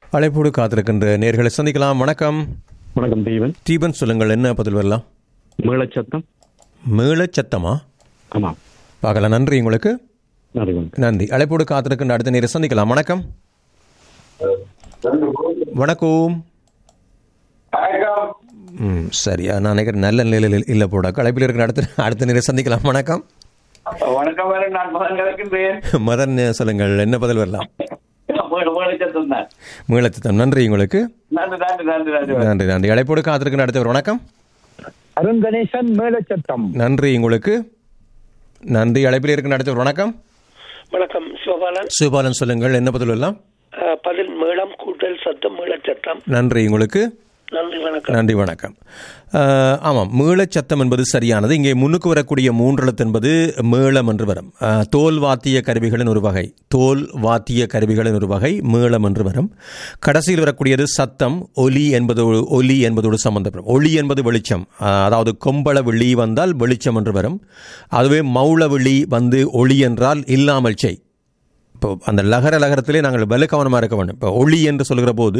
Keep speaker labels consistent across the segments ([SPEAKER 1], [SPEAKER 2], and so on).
[SPEAKER 1] அழைப்போடு காத்திருக்கின்ற நேர்களை சந்திக்கலாம் வணக்கம்
[SPEAKER 2] வணக்கம் தீவன்
[SPEAKER 1] தீபன் சொல்லுங்கள் என்ன பதில் வரலாம்
[SPEAKER 2] மேளச்சத்தம்
[SPEAKER 1] மீளச் சத்தமா
[SPEAKER 2] ஆமாம்
[SPEAKER 1] பார்க்கலாம் நன்றி உங்களுக்கு
[SPEAKER 2] நன்றி வணக்கம்
[SPEAKER 1] நன்றி அழைப்போடு காத்திருக்கின்ற அடுத்த நேரை சந்திக்கலாம் வணக்கம் வணக்கம் ம் சரியா நான் நினைக்கிறேன் நல்ல நிலையில் இல்லை போட அழைப்பில் இருக்கிற அடுத்த அடுத்த நேரை சந்திக்கலாம் வணக்கம்
[SPEAKER 3] வணக்கம் வேற நான் மகன் கலக்கின்றேன்
[SPEAKER 1] மதன் சொல்லுங்கள் என்ன பதில் வரலாம்
[SPEAKER 3] மேலச்சத்தம் தான்
[SPEAKER 1] மீளச்சத்தம் நன்றி உங்களுக்கு
[SPEAKER 3] நன்றி நன்றி நன்றி நன்றி
[SPEAKER 1] நன்றி நன்றி அழைப்போடு காத்திருக்கின்ற அடுத்தவர் வணக்கம்
[SPEAKER 4] அருண் கணேசன் மேலச்சத்தம்
[SPEAKER 1] நன்றி உங்களுக்கு நன்றி அழைப்பில் இருக்கிற அடுத்தவர் வணக்கம்
[SPEAKER 5] வணக்கம் சிவபாலன்
[SPEAKER 1] சிவபாலன் சொல்லுங்கள் என்ன பதில் வரலாம்
[SPEAKER 5] அஹ், பதில் மேளம் கூட்டல் சத்தம் மேளச்சத்தம்
[SPEAKER 1] நன்றி உங்களுக்கு
[SPEAKER 5] நன்றி வணக்கம்
[SPEAKER 1] நன்றி வணக்கம் அஹ், ஆமாம் மீளச் சத்தம் என்பது சரியானது இங்கே முன்னுக்கு வரக்கூடிய மூன்றெழுத்து என்பது மேளம் என்று வரும் அஹ், தோல் வாத்திய கருவிகளின் ஒரு வகை தோல் வாத்திய கருவிகளின் ஒரு வகை மேளம் என்று வரும் கடைசியில் வரக்கூடியது சத்தம் ஒலி என்பதோடு ஒலி என்பதோடு சம்பந்தப்படும் ஒளி என்பது வெளிச்சம் அஹ், அதாவது கொம்பள விழி வந்தால் வெளிச்சம் என்று வரும் அதுவே மௌள விழி வந்து ஒளி என்றால் இல்லாமல் செய் இப்போ அந்த லகர லகரத்திலே நாங்கள் வலு கவனமாக இருக்க வேண்டும் இப்போ ஒளி என்று சொல்கிற போது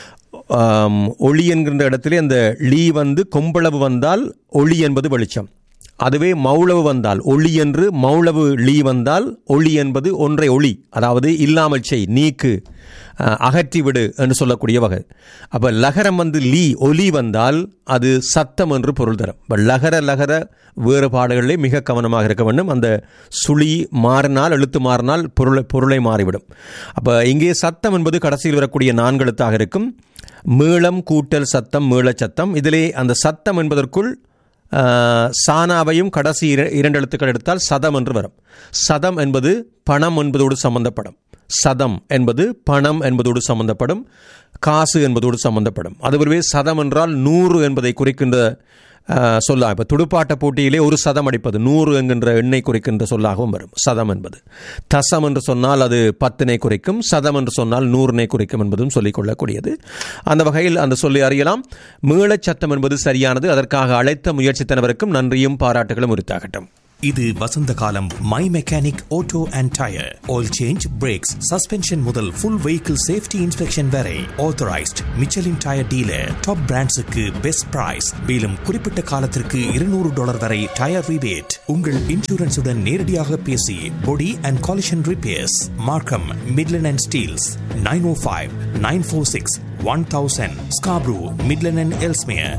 [SPEAKER 1] ஆம், ஒளி என்கின்ற இடத்திலே அந்த லீ வந்து கொம்பளவு வந்தால் ஒளி என்பது வெளிச்சம் அதுவே மௌளவு வந்தால் ஒளி என்று மௌளவு லீ வந்தால் ஒளி என்பது ஒன்றை ஒளி அதாவது இல்லாமல் செய் நீக்கு அஹ், அகற்றி விடு என்று சொல்லக்கூடிய வகை அப்போ லகரம் வந்து லீ ஒலி வந்தால் அது சத்தம் என்று பொருள் தரும் இப்போ லகர லகர வேறுபாடுகளிலே மிக கவனமாக இருக்க வேண்டும் அந்த சுழி மாறினால் எழுத்து மாறினால் பொருளை பொருளை மாறிவிடும் அப்போ இங்கே சத்தம் என்பது கடைசியில் வரக்கூடிய நான்கு எழுத்தாக இருக்கும் மீளம் கூட்டல் சத்தம் மீளச் சத்தம் இதிலே அந்த சத்தம் என்பதற்குள் ஆஹ், சானாவையும் கடைசி இர- இரண்டு எழுத்துக்கள் எடுத்தால் சதம் என்று வரும் சதம் என்பது பணம் என்பதோடு சம்பந்தப்படும் சதம் என்பது பணம் என்பதோடு சம்பந்தப்படும் காசு என்பதோடு சம்பந்தப்படும் அதுபோலவே சதம் என்றால் நூறு என்பதை குறிக்கின்ற ஆஹ், சொல்லா இப்போ துடுப்பாட்ட போட்டியிலே ஒரு சதம் அடிப்பது நூறு என்கின்ற எண்ணை குறிக்கின்ற சொல்லாகவும் வரும் சதம் என்பது தசம் என்று சொன்னால் அது பத்தினை குறிக்கும் சதம் என்று சொன்னால் நூறினை குறிக்கும் என்பதும் சொல்லிக் கொள்ளக்கூடியது அந்த வகையில் அந்த சொல்லி அறியலாம் மீளச் சத்தம் என்பது சரியானது அதற்காக அழைத்த முயற்சித்தனவருக்கும் நன்றியும் பாராட்டுகளும் உரித்தாகட்டும்
[SPEAKER 6] இது வசந்த காலம் my mechanic auto and tyre oil change brakes suspension முதல் ஃபுல் வெஹிக்கிள் சேஃப்டி இன்ஸ்பெக்ஷன் வரை authorised Michelin tyre dealer top பிராண்ட்ஸுக்கு பெஸ்ட் பிரைஸ் மேலும் குறிப்பிட்ட காலத்திற்கு இருநூறு டாலர் வரை டயர் ரிபேட் உங்கள் இன்சூரன்ஸுடன் நேரடியாக பேசி body and collision repairs Markham Midland and Steeles nine O five nine four six 1000 Scarborough, Midland and Elsmere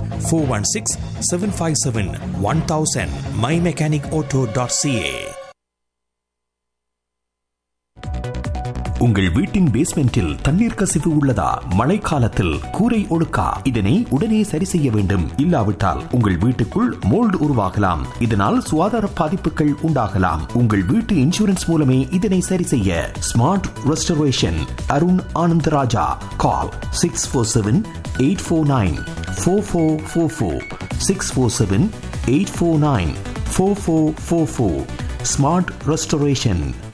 [SPEAKER 6] 416 757 1000 mymechanicauto.ca உங்கள் வீட்டின் பேஸ்மெண்டில் தண்ணீர் கசிவு உள்ளதா மழைக்காலத்தில் கூரை ஒழுக்கா இதனை உடனே சரி செய்ய வேண்டும் இல்லாவிட்டால் உங்கள் வீட்டுக்குள் மோல்டு உருவாகலாம் இதனால் சுகாதார பாதிப்புகள் உண்டாகலாம் உங்கள் வீட்டு இன்சூரன்ஸ் மூலமே இதனை சரி செய்ய smart restoration Arun Anandaraja call six four seven eight four nine four four four four six four seven eight four nine four four four four smart restoration